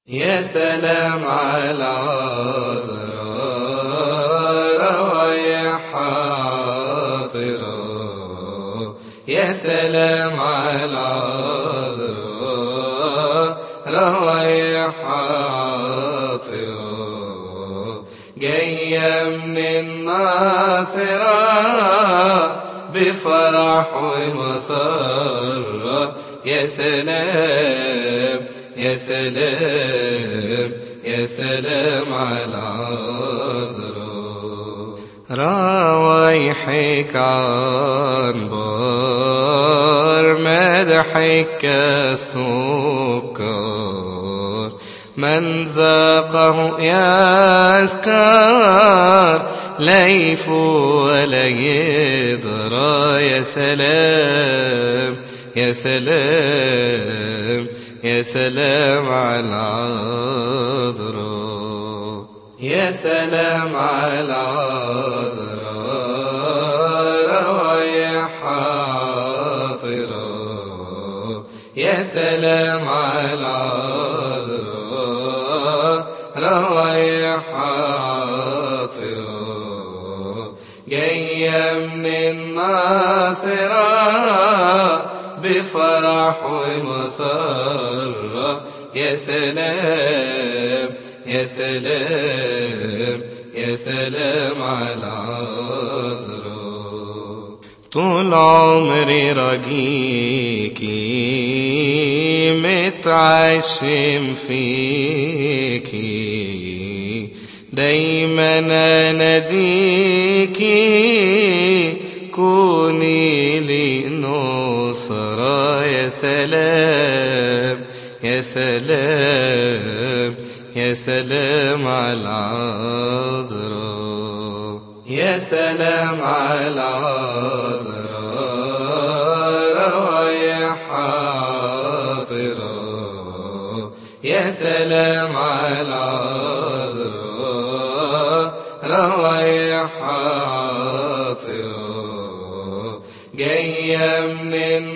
يا سلام على ضرار ويا يا سلام على ضرار ويا جاية من الناصرة بفرح ومسرة يا سلام يا سلام يا سلام على العذراء روايحك عن بار مدحك السكر من ذاقه يذكر ليف ولا يدرى يا سلام يا سلام يا سلام على العذراء يا سلام على العذراء يا حاضرة يا سلام على العذراء يا حاضرة جاية من الناصرة بفرح ومسرة يا سلام يا سلام يا سلام على العذراء طول عمري رجيكي متعشم فيكي دايما اناديكي كوني لي نصرة يا سلام يا سلام يا سلام على العذراء يا سلام على العذراء يا حاضرة يا سلام على العذراء يا حاضرة جاية من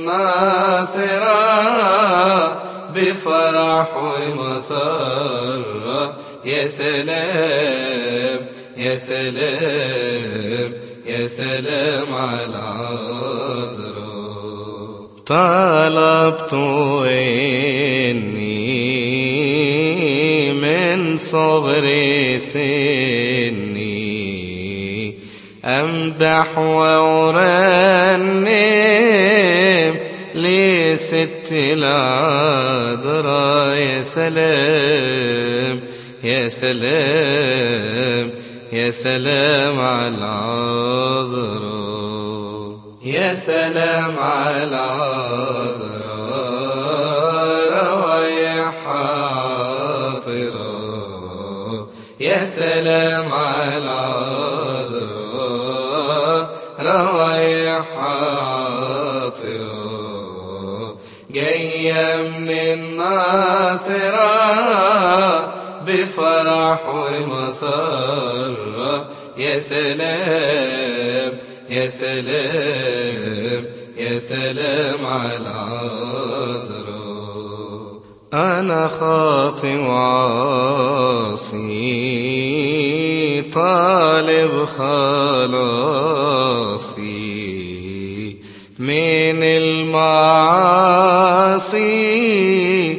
الناصرة بفرح ومسرة يا سلام يا سلام يا سلام على العذراء طلبت إني من صغر سني أمدح وأرنم لست العذراء يا سلام يا سلام يا سلام على العذراء يا سلام على العذراء يا حاضرة يا سلام على العذراء يا حاضرة جاية من الناصرة بفرح ومسرة يا سلام يا سلام يا سلام على العذراء أنا خاطئ وعاصي طالب خلاصي من المعاصي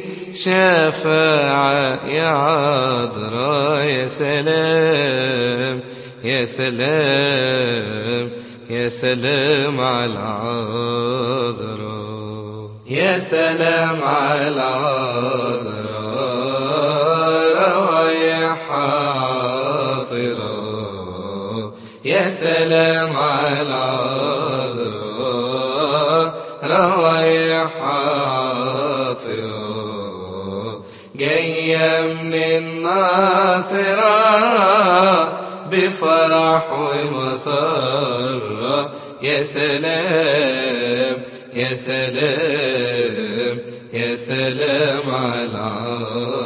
شفاعة يا عذراء يا سلام يا سلام يا سلام على العذراء يا سلام على العذراء يا حاضرة يا سلام على العذراء يا حاضرة جاية من الناصرة بفرح ومسرة يا سلام يا سلام يا سلام على